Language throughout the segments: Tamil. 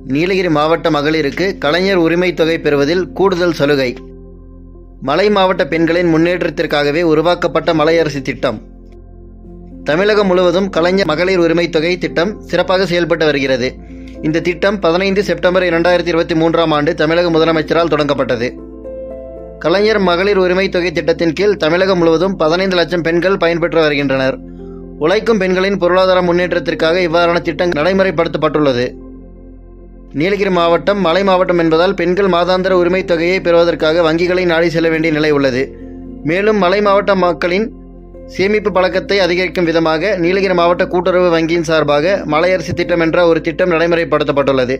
நீலகிரி மாவட்ட மகளிருக்கு கலைஞர் உரிமைத் தொகை பெறுவதில் கூடுதல் சலுகை மலை மாவட்ட பெண்களின் முன்னேற்றத்திற்காகவே உருவாக்கப்பட்ட மலையரசி திட்டம் தமிழகம் முழுவதும் கலைஞர் மகளிர் உரிமைத் தொகை திட்டம் சிறப்பாக செயல்பட்டு வருகிறது இந்த திட்டம் பதினைந்து செப்டம்பர் இரண்டாயிரத்தி இருபத்தி மூன்றாம் ஆண்டு தமிழக முதலமைச்சரால் தொடங்கப்பட்டது கலைஞர் மகளிர் உரிமைத் தொகை திட்டத்தின் கீழ் தமிழகம் முழுவதும் பதினைந்து லட்சம் பெண்கள் பயன்பெற்று வருகின்றனர் உழைக்கும் பெண்களின் பொருளாதார முன்னேற்றத்திற்காக இவ்வாறான திட்டம் நடைமுறைப்படுத்தப்பட்டுள்ளது நீலகிரி மாவட்டம் மலை மாவட்டம் என்பதால் பெண்கள் மாதாந்திர உரிமைத் தொகையை பெறுவதற்காக வங்கிகளை நாடி செல்ல வேண்டிய நிலை உள்ளது மேலும் மலை மாவட்ட மக்களின் சேமிப்பு பழக்கத்தை அதிகரிக்கும் விதமாக நீலகிரி மாவட்ட கூட்டுறவு வங்கியின் சார்பாக மலையரசி திட்டம் என்ற ஒரு திட்டம் நடைமுறைப்படுத்தப்பட்டுள்ளது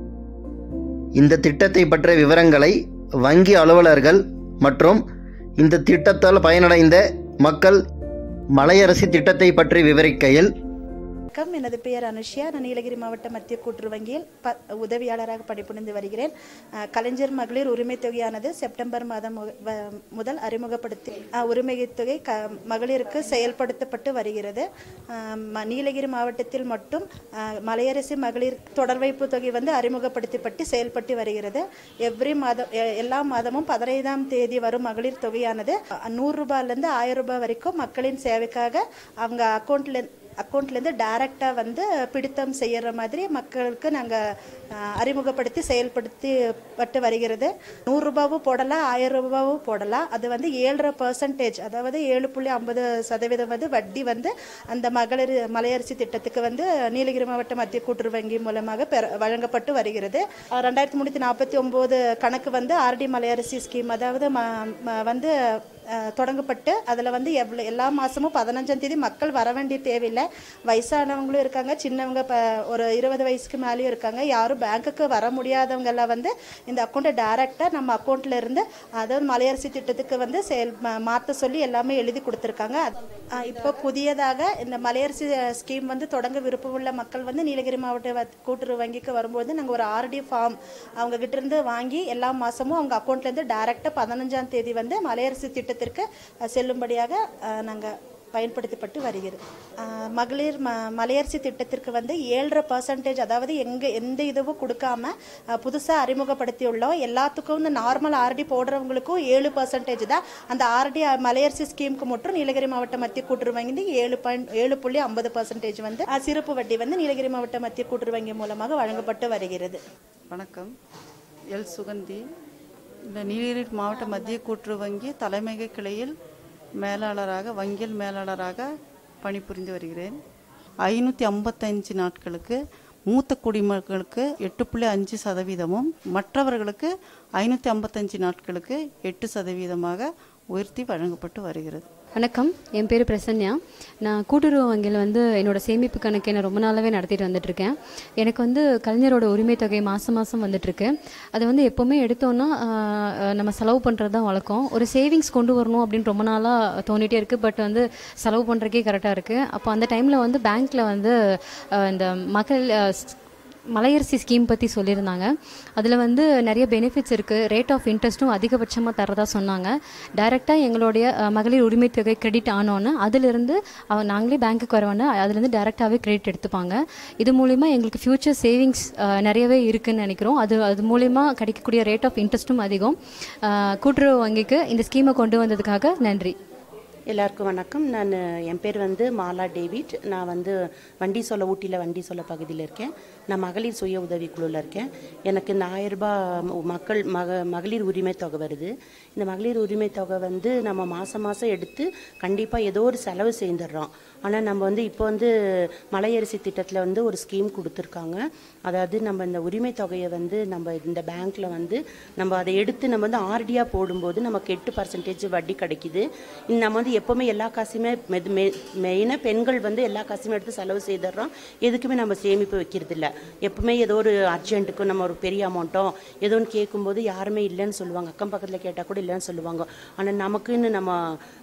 இந்த திட்டத்தை பற்றிய விவரங்களை வங்கி அலுவலர்கள் மற்றும் இந்த திட்டத்தால் பயனடைந்த மக்கள் மலையரசி திட்டத்தை பற்றி விவரிக்கையில் வணக்கம் எனது பெயர் அனுஷ்யா நான் நீலகிரி மாவட்ட மத்திய கூட்டுறவு வங்கியில் ப உதவியாளராக பணிபுரிந்து வருகிறேன் அஹ், கலைஞர் மகளிர் உரிமைத் தொகையானது செப்டம்பர் மாதம் மு- வ- முதல் அறிமுகப்படுத்தி அஹ், உரிமைத் தொகை க மகளிருக்கு செயல்படுத்தப்பட்டு வருகிறது அஹ், ம- நீலகிரி மாவட்டத்தில் மட்டும் அஹ், மலையரசி மகளிர் தொடர்வைப்பு தொகை வந்து அறிமுகப்படுத்தப்பட்டு செயல்பட்டு வருகிறது எவ்ரி மாதம் எ- எல்லா மாதமும் பதினைந்தாம் தேதி வரும் மகளிர் தொகையானது அஹ், நூறு ரூபாயிலேருந்து ஆயிரம் ரூபாய் வரைக்கும் மக்களின் சேவைக்காக அவங்க அக்கௌண்ட்ல அக்கௌண்ட்லேருந்து டைரெக்டாக வந்து பிடித்தம் செய்கிற மாதிரி மக்களுக்கு நாங்கள் அறிமுகப்படுத்தி செயல்படுத்தி பட்டு வருகிறது நூறுரூபாவும் போடலாம் ஆயிரம் ரூபாவும் போடலாம் அது வந்து ஏழரை பர்சன்டேஜ் அதாவது ஏழு புள்ளி ஐம்பது சதவீதம் வந்து வட்டி வந்து அந்த மகளிர் மலையரசி திட்டத்துக்கு வந்து நீலகிரி மாவட்ட மத்திய கூட்டுறவு வங்கி மூலமாக பெற வழங்கப்பட்டு வருகிறது அஹ் ரெண்டாயிரத்தி முந்நூற்றி நாற்பத்தி ஒம்பது கணக்கு வந்து ஆர்டி மலையரசி ஸ்கீம் அதாவது ம- ம- வந்து அஹ், தொடங்கப்பட்டு அதில் வந்து எவ்வளோ எல்லா மாதமும் பதினஞ்சாம் தேதி மக்கள் வர வேண்டிய தேவையில்லை வயசானவங்களும் இருக்காங்க சின்னவங்க இப்போ ஒரு இருபது வயசுக்கு மேலேயும் இருக்காங்க யாரும் பேங்க்குக்கு வர முடியாதவங்க எல்லாம் வந்து இந்த அக்கௌண்ட்டை டைரெக்டாக நம்ம அக்கௌண்ட்டில் இருந்து அதாவது மலையரசி திட்டத்துக்கு வந்து செயல் மாற்ற சொல்லி எல்லாமே எழுதி கொடுத்துருக்காங்க அஹ், இப்போ புதியதாக இந்த மலையரசி ஸ்கீம் வந்து தொடங்க விருப்பமுள்ள மக்கள் வந்து நீலகிரி மாவட்ட வ- கூட்டுறவு வங்கிக்கு வரும்போது நாங்கள் ஒரு ஆர்டி ஃபார்ம் அவங்க கிட்ட இருந்து வாங்கி எல்லா மாதமும் அவங்க அக்கௌண்ட்லேருந்து டைரெக்டாக பதினஞ்சாம் தேதி வந்து மலையரசி திட்டத்திற்கு அஹ், செல்லும்படியாக நாங்கள் பயன்படுத்தப்பட்டு வருகிறது அஹ், மகளிர் ம மலையரசி திட்டத்திற்கு வந்து ஏழரை பர்சன்டேஜ் அதாவது எங்க எந்த இதுவும் கொடுக்காம புதுசாக அறிமுகப்படுத்தியுள்ளோம் எல்லாத்துக்கும் வந்து நார்மல் ஆர்டி போடுறவங்களுக்கும் ஏழு பர்சன்டேஜ் தான் அந்த ஆர்டி மலையரசி ஸ்கீமுக்கு மட்டும் நீலகிரி மாவட்ட மத்திய கூட்டுறவு வங்கி ஏழு பாயிண்ட் ஏழு புள்ளி ஐம்பது பர்சன்டேஜ் வந்து அஹ், சிறப்பு வட்டி வந்து நீலகிரி மாவட்ட மத்திய கூட்டுறவு வங்கி மூலமாக வழங்கப்பட்டு வருகிறது வணக்கம் எல் சுகந்தி இந்த நீலகிரி மாவட்ட மத்திய கூட்டுறவு வங்கி தலைமையக கிளையில் மேலாளராக வங்கியல் மேலாளராக பணிபுரிந்து வருகிறேன் ஐநூற்றி ஐம்பத்தஞ்சு நாட்களுக்கு மூத்த குடிமக்களுக்கு எட்டு புள்ளி அஞ்சு சதவீதமும் மற்றவர்களுக்கு ஐநூற்றி ஐம்பத்தஞ்சு நாட்களுக்கு எட்டு சதவீதமாக உயர்த்தி வழங்கப்பட்டு வருகிறது வணக்கம் என் பேர் பிரசன்யா நான் கூட்டுறவு வங்கியில் வந்து என்னோட சேமிப்பு கணக்கு நான் ரொம்ப நாளாகவே நடத்திட்டு வந்துட்டுருக்கேன் எனக்கு வந்து கலைஞரோட உரிமை தொகை மாதம் மாதம் வந்துட்டுருக்கு அது வந்து எப்போவுமே எடுத்தோன்னா ஆஹ், ஆஹ், நம்ம செலவு பண்ணுறது தான் வழக்கம் ஒரு சேவிங்ஸ் கொண்டு வரணும் அப்படின்னு ரொம்ப நாளாக தோணிட்டே இருக்குது பட் வந்து செலவு பண்ணுறக்கே கரெக்டாக இருக்குது அப்போ அந்த டைமில் வந்து பேங்க்கில் வந்து ஆஹ், இந்த மக்கள் ஆஹ், மலையரசி ஸ்கீம் பற்றி சொல்லியிருந்தாங்க அதில் வந்து நிறைய பெனிஃபிட்ஸ் இருக்குது ரேட் ஆஃப் இன்ட்ரெஸ்ட்டும் அதிகபட்சமாக தரதா சொன்னாங்க டைரெக்டாக எங்களுடைய அஹ், மகளிர் உரிமைத் தொகை கிரெடிட் ஆனோன்னு அதிலிருந்து அவ நாங்களே பேங்க்குக்கு வரவோன்னு அதுலேருந்து டேரெக்டாகவே கிரெடிட் எடுத்துப்பாங்க இது மூலிமா எங்களுக்கு ஃப்யூச்சர் சேவிங்ஸ் நிறையவே இருக்குன்னு நினைக்கிறோம் அது அது மூலிமா கிடைக்கக்கூடிய ரேட் ஆஃப் இன்ட்ரெஸ்ட்டும் அதிகம் அஹ், கூட்டுறவு வங்கிக்கு இந்த ஸ்கீமை கொண்டு வந்ததுக்காக நன்றி எல்லாருக்கும் வணக்கம் நான் என் பேர் வந்து மாலா டேவிட் நான் வந்து வண்டி சொல்ல ஊட்டியில் வண்டி சொல்ல பகுதியில் இருக்கேன் நான் மகளிர் சுய உதவி குழுவில் இருக்கேன் எனக்கு இந்த ஆயிரம் ரூபாய் மக்கள் மக மகளிர் உரிமை தொகை வருது இந்த மகளிர் உரிமை தொகை வந்து நம்ம மாதம் மாதம் எடுத்து கண்டிப்பாக ஏதோ ஒரு செலவு செய்துடுறோம் ஆனால் நம்ம வந்து இப்போ வந்து மலையரிசி திட்டத்தில் வந்து ஒரு ஸ்கீம் கொடுத்துருக்காங்க அதாவது நம்ம இந்த உரிமை தொகையை வந்து நம்ம இந்த பேங்க்கில் வந்து நம்ம அதை எடுத்து நம்ம வந்து ஆர்டியாக போடும்போது நமக்கு எட்டு பர்சன்டேஜ் வட்டி கிடைக்குது இந்த நம்ம வந்து எப்போவுமே எல்லா காசுமே மெயினாக பெண்கள் வந்து எல்லா காசுமே எடுத்து செலவு செய்துடுறோம் எதுக்குமே நம்ம சேமிப்பு வைக்கிறது இல்ல எப்பவுமே ஏதோ ஒரு அர்ஜென்ட்டுக்கு நம்ம ஒரு பெரிய அமௌண்ட்டோ ஏதோன்னு கேட்கும்போது யாருமே இல்லைன்னு சொல்லுவாங்க அக்கம் பக்கத்தில் கேட்டால் கூட இல்லைன்னு சொல்லுவாங்க ஆனால் நமக்குன்னு நம்ம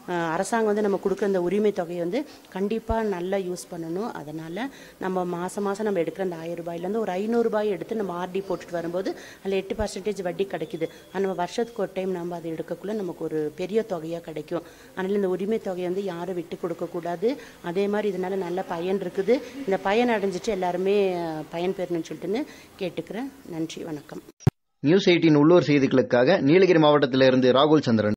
அஹ், அரசாங்கம் வந்து நம்ம கொடுக்குற அந்த உரிமை தொகையை வந்து கண்டிப்பாக நல்லா யூஸ் பண்ணணும் அதனால் நம்ம மாதம் மாதம் நம்ம எடுக்கிற அந்த ஆயிரம் ரூபாயிலேருந்து ஒரு ஐநூறுரூபாய் எடுத்து நம்ம ஆர்டி போட்டுட்டு வரும்போது அதில் எட்டு பர்சன்டேஜ் வட்டி கிடைக்குது ஆனால் நம்ம வருஷத்துக்கு ஒரு டைம் நம்ம அதை எடுக்கக்குள்ள நமக்கு ஒரு பெரிய தொகையாக கிடைக்கும் அதனால் இந்த உரிமை தொகையை வந்து யாரும் விட்டு கொடுக்கக்கூடாது அதே மாதிரி இதனால் நல்ல பயன் இருக்குது இந்த பயன் அடைஞ்சிட்டு எல்லாருமே அஹ், பயன்பெறணும்னு சொல்லிட்டுன்னு கேட்டுக்கிறேன் நன்றி வணக்கம் நியூஸ் எயிட்டின் உள்ளூர் செய்திகளுக்காக நீலகிரி மாவட்டத்திலிருந்து ராகுல் சந்திரன்